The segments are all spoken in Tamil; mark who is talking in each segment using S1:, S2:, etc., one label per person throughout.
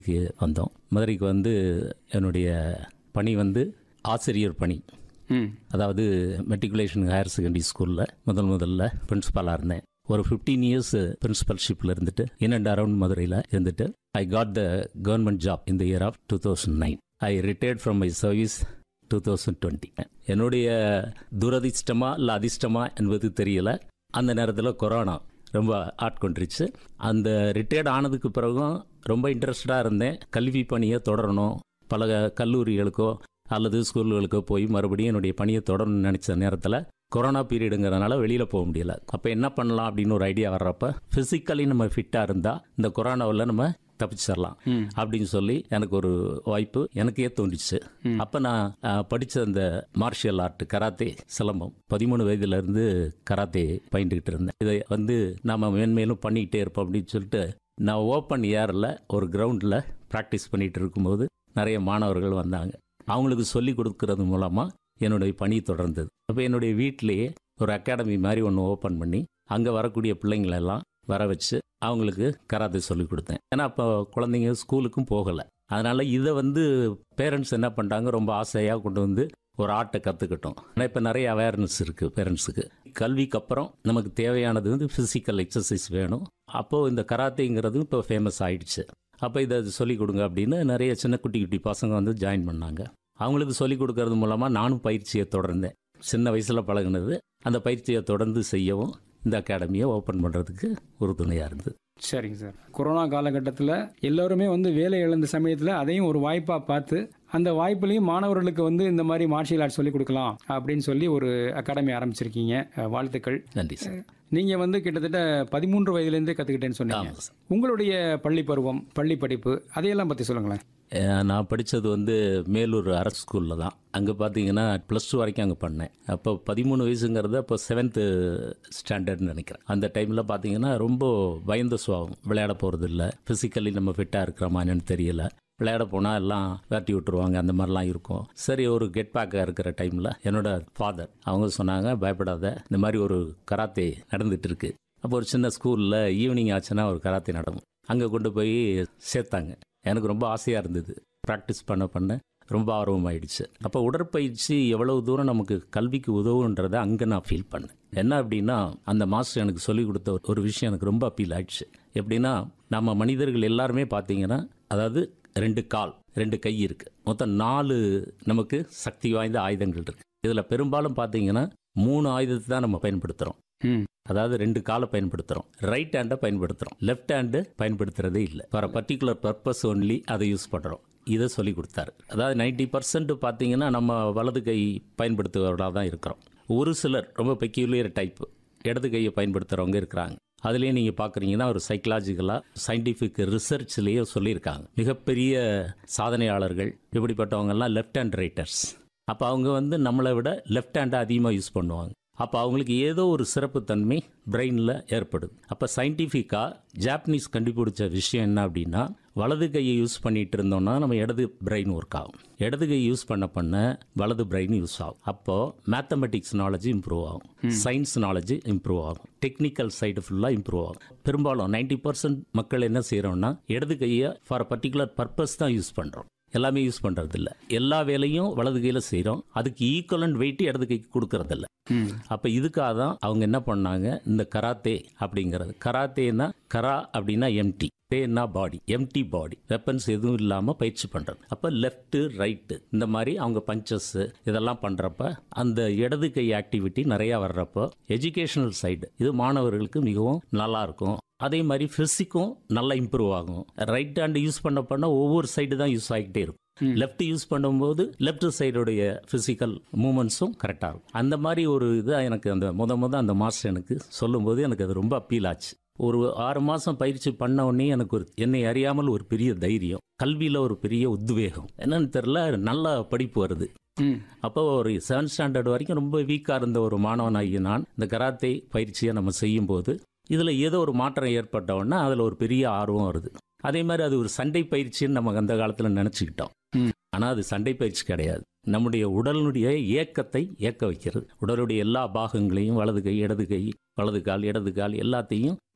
S1: க்கு வந்தோம் மதுரைக்கு வந்து என்னுடைய பணி வந்து ஆசிரியர் பணி
S2: ம்
S1: அதாவது மெட்ரிகுலேஷன் ஹையர் செகண்டரி ஸ்கூலில் முதல் முதல்ல பிரின்ஸிபாலாக இருந்தேன் ஒரு ஃபிஃப்டீன் இயர்ஸ் பிரின்சிபல்ஷிப்பில் இருந்துட்டு இன் அண்ட் அரவுண்ட் மதுரையில் இருந்துட்டு I got the government job இந்த year of two thousand nine I retired from my service two thousand twenty என்னுடைய துரதிர்ஷ்டமா இல்லை அதிர்ஷ்டமா என்பது தெரியல அந்த நேரத்தில் கொரோனா ரொம்ப ஆட்கொண்டுருச்சு அந்த ரிட்டையர்ட் ஆனதுக்கு பிறகும் ரொம்ப இன்ட்ரெஸ்டடாக இருந்தேன் கல்வி பணியை தொடரணும் பல கல்லூரிகளுக்கோ அல்லது ஸ்கூல்களுக்கோ போய் மறுபடியும் என்னுடைய பணியை தொடரணும்னு நினச்ச நேரத்தில் கொரோனா பீரியடுங்கிறதுனால வெளியில் போக முடியல அப்போ என்ன பண்ணலாம் அப்படின்னு ஒரு ஐடியா வர்றப்ப ஃபிசிக்கலி நம்ம ஃபிட்டாக இருந்தால் இந்த கொரோனாவில் நம்ம தப்பிச்சிடலாம்
S2: ம்
S1: அப்படின்னு சொல்லி எனக்கு ஒரு வாய்ப்பு எனக்கே தோன்றிச்சு அப்போ நான் அஹ், படிச்ச அந்த மார்ஷியல் ஆர்ட் கராத்தே சிலம்பம் பதிமூணு வயதுல இருந்து கராத்தே பயின்றுக்கிட்டு இருந்தேன் இதை வந்து நாம மேன்மேலும் பண்ணிக்கிட்டே இருப்போம் அப்படின்னு சொல்லிட்டு நான் ஓப்பன் ஏரில் ஒரு கிரவுண்டில் ப்ராக்டிஸ் பண்ணிட்டு இருக்கும்போது நிறைய மாணவர்கள் வந்தாங்க அவங்களுக்கு சொல்லி கொடுக்கறது மூலமாக என்னுடைய பணி தொடர்ந்தது அப்போ என்னுடைய வீட்டிலேயே ஒரு அகாடமி மாதிரி ஒன்று ஓப்பன் பண்ணி அங்கே வரக்கூடிய பிள்ளைங்களெல்லாம் வர வச்சு அவங்களுக்கு கராத்தே சொல்லி கொடுத்தேன் ஏன்னா அப்போ குழந்தைங்க ஸ்கூலுக்கும் போகலை அதனால் இதை வந்து பேரண்ட்ஸ் என்ன பண்ணிட்டாங்க ரொம்ப ஆசையாக கொண்டு வந்து ஒரு ஆர்ட்டை கற்றுக்கிட்டோம் ஆனால் இப்போ நிறைய அவேர்னஸ் இருக்குது பேரண்ட்ஸுக்கு கல்விக்கு அப்புறம் நமக்கு தேவையானது வந்து ஃபிசிக்கல் எக்ஸசைஸ் வேணும் அப்போது இந்த கராத்தேங்கிறது இப்போ ஃபேமஸ் ஆயிடுச்சு அப்போ இதை சொல்லிக் கொடுங்க அப்படின்னு நிறைய சின்ன குட்டி குட்டி பசங்க வந்து ஜாயின் பண்ணாங்க அவங்களுக்கு சொல்லிக் கொடுக்கறது மூலமாக நானும் பயிற்சியை தொடர்ந்தேன் சின்ன வயசில் பழகுனது அந்த பயிற்சியை தொடர்ந்து செய்யவும் இந்த அகாடமியை ஓப்பன் பண்ணுறதுக்கு ஒரு துணையாக இருந்தது
S2: சரிங்க சார் கொரோனா காலகட்டத்தில் எல்லோருமே வந்து வேலை இழந்த சமயத்தில் அதையும் ஒரு வாய்ப்பாக பார்த்து அந்த வாய்ப்புலையும் மாணவர்களுக்கு வந்து இந்த மாதிரி மார்ஷியல் ஆர்ட்ஸ் சொல்லி கொடுக்கலாம் அப்படின்னு சொல்லி ஒரு அகாடமி ஆரம்பிச்சிருக்கீங்க அஹ், வாழ்த்துக்கள்
S1: நன்றி சார்
S2: நீங்கள் வந்து கிட்டத்தட்ட பதிமூன்று வயதுலேருந்தே கற்றுக்கிட்டேன்னு சொன்னீங்க
S1: ஆமாம் சார்
S2: உங்களுடைய பள்ளி பருவம் பள்ளி படிப்பு அதையெல்லாம் பற்றி சொல்லுங்களேன்
S1: அஹ் நான் படித்தது வந்து மேலூர் அரசு ஸ்கூலில் தான் அங்கே பார்த்தீங்கன்னா ப்ளஸ் டூ வரைக்கும் அங்கே பண்ணேன் அப்போ பதிமூணு வயசுங்கிறது அப்போ செவன்த்து ஸ்டாண்டர்ட்னு நினைக்கிறேன் அந்த டைமில் பார்த்தீங்கன்னா ரொம்ப பயந்த சுவாபம் விளையாட போகிறது இல்லை ஃபிசிக்கலி நம்ம ஃபிட்டாக இருக்கிறோமான்னு தெரியல விளையாட போனால் எல்லாம் விரட்டி விட்டுருவாங்க அந்த மாதிரிலாம் இருக்கும் சரி ஒரு கெட் பேக்காக இருக்கிற டைமில் என்னோட ஃபாதர் அவங்க சொன்னாங்க பயப்படாத இந்த மாதிரி ஒரு கராத்தே நடந்துட்டு இருக்கு அப்போ ஒரு சின்ன ஸ்கூலில் ஈவினிங் ஆச்சுன்னா ஒரு கராத்தே நடக்கும் அங்கே கொண்டு போய் சேர்த்தாங்க எனக்கு ரொம்ப ஆசையாக இருந்தது ப்ராக்டிஸ் பண்ண பண்ண ரொம்ப ஆர்வமாயிடுச்சு அப்போ உடற்பயிற்சி எவ்வளவு தூரம் நமக்கு கல்விக்கு உதவுன்றதை அங்கே நான் ஃபீல் பண்ணேன் என்ன அப்படின்னா அந்த மாஸ்டர் எனக்கு சொல்லிக் கொடுத்த ஒரு விஷயம் எனக்கு ரொம்ப அப்பீல் ஆயிடுச்சு எப்படின்னா நம்ம மனிதர்கள் எல்லாருமே பார்த்தீங்கன்னா அதாவது ரெண்டு கால் ரெண்டு கை இருக்கு மொத்தம் நாலு நமக்கு சக்தி வாய்ந்த ஆயுதங்கள் இருக்கு இதில் பெரும்பாலும் பார்த்தீங்கன்னா மூணு ஆயுதத்தை தான் நம்ம பயன்படுத்துகிறோம்
S2: ம்
S1: அதாவது ரெண்டு காலை பயன்படுத்துகிறோம் ரைட் ஹேண்டை பயன்படுத்துகிறோம் லெஃப்ட் ஹேண்டு பயன்படுத்துறதே இல்லை ஃபார் பர்டிகுலர் பர்பஸ் ஒன்லி அதை யூஸ் பண்ணுறோம் இதை சொல்லி கொடுத்தாரு அதாவது நைன்டி பர்சன்ட் பார்த்தீங்கன்னா நம்ம வலது கை பயன்படுத்துவர்களாக தான் இருக்கிறோம் ஒரு சிலர் ரொம்ப பெக்யூலியர் டைப் இடது கையை பயன்படுத்துகிறவங்க இருக்கிறாங்க அதுலேயே நீங்கள் பார்க்குறீங்கன்னா ஒரு சைக்கலாஜிக்கலாக சயின்டிஃபிக் ரிசர்ச்லேயே சொல்லியிருக்காங்க மிகப்பெரிய சாதனையாளர்கள் இப்படிப்பட்டவங்கெல்லாம் லெஃப்ட் ஹேண்ட் ரைட்டர்ஸ் அப்போ அவங்க வந்து நம்மளை விட லெஃப்ட் ஹேண்டை அதிகமாக யூஸ் பண்ணுவாங்க அப்போ அவங்களுக்கு ஏதோ ஒரு சிறப்புத்தன்மை பிரெயினில் ஏற்படுது அப்போ சயின்டிஃபிக்காக ஜாப்பனீஸ் கண்டுபிடிச்ச விஷயம் என்ன அப்படின்னா வலது கையை யூஸ் பண்ணிட்டு இருந்தோம்னா நம்ம இடது பிரெயின் ஒர்க் ஆகும் இடது கை யூஸ் பண்ண பண்ண வலது பிரெயின் யூஸ் ஆகும் அப்போ மேத்தமெட்டிக்ஸ் நாலேஜ் இம்ப்ரூவ் ஆகும் சயின்ஸ் நாலேஜ் இம்ப்ரூவ் ஆகும் டெக்னிக்கல் சைடு ஃபுல்லாக இம்ப்ரூவ் ஆகும் பெரும்பாலும் நைன்டி பர்சன்ட் மக்கள் என்ன செய்கிறோம்னா இடது கையை ஃபார் பர்டிகுலர் பர்பஸ் தான் யூஸ் பண்ணுறோம் எல்லாமே யூஸ் பண்றது இல்ல எல்லா வேலையும் வலது கையில செய்றோம் அதுக்கு ஈக்குவலண்ட் வெயிட் இடது கைக்கு கொடுக்கறது இல்ல
S2: ம்
S1: அப்ப இதுக்காக தான் அவங்க என்ன பண்ணாங்க இந்த கராத்தே அப்படிங்கிறது கராத்தேனா கரா அப்படின்னா எம்டி தேன்னா பாடி எம்டி பாடி வெப்பன்ஸ் எதுவும் இல்லாம பயிற்சி பண்றது அப்ப லெஃப்ட் ரைட்டு இந்த மாதிரி அவங்க பஞ்சஸ் இதெல்லாம் பண்றப்ப அந்த இடது கை ஆக்டிவிட்டி நிறைய வர்றப்போ எஜுகேஷனல் சைடு இது மாணவர்களுக்கு மிகவும் நல்லா இருக்கும் அதே மாதிரி ஃபிசிக்கும் நல்லா இம்ப்ரூவ் ஆகும் ரைட் ஹேண்ட் யூஸ் பண்ண பண்ண ஒவ்வொரு சைடு தான் யூஸ் ஆகிட்டே இருக்கும்
S2: ம்.
S1: லெஃப்ட் யூஸ் பண்ணும்போது லெஃப்ட் சைடுடைய ஃபிசிக்கல் மூமெண்ட்ஸும் கரெக்டாக இருக்கும் அந்த மாதிரி ஒரு இது எனக்கு அந்த முத முத அந்த மாஸ்டர் எனக்கு சொல்லும்போது எனக்கு அது ரொம்ப அப்பீல் ஆச்சு ஒரு ஆறு மாதம் பயிற்சி பண்ண உடனே எனக்கு ஒரு என்னை அறியாமல் ஒரு பெரிய தைரியம் கல்வியில் ஒரு பெரிய உத்வேகம் என்னன்னு தெரில நல்ல படிப்பு வருது
S2: ம்
S1: அப்போ ஒரு செவன்த் ஸ்டாண்டர்ட் வரைக்கும் ரொம்ப வீக்காக இருந்த ஒரு மாணவனாகி நான் இந்த கராத்தே பயிற்சியை நம்ம செய்யும்போது இதில் ஏதோ ஒரு மாற்றம் ஏற்பட்ட உடனே அதில் ஒரு பெரிய ஆர்வம் வருது அதே மாதிரி அது ஒரு சண்டை பயிற்சின்னு நம்ம அந்த காலத்தில் நினச்சிக்கிட்டோம்
S2: ம்.
S1: ஆனால் அது சண்டை பயிற்சி கிடையாது நம்முடைய உடலுடைய இயக்கத்தை இயக்க வைக்கிறது உடலுடைய எல்லா பாகங்களையும் வலது கை இடது கை வலது கால் இடது கால் எல்லாத்தையும்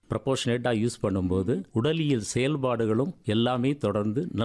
S1: ப்ரப்போர்ஷனேட்டாக யூஸ் பண்ணும்போது உடலியல் செயல்பாடுகளும் எல்லாமே தொடர்ந்து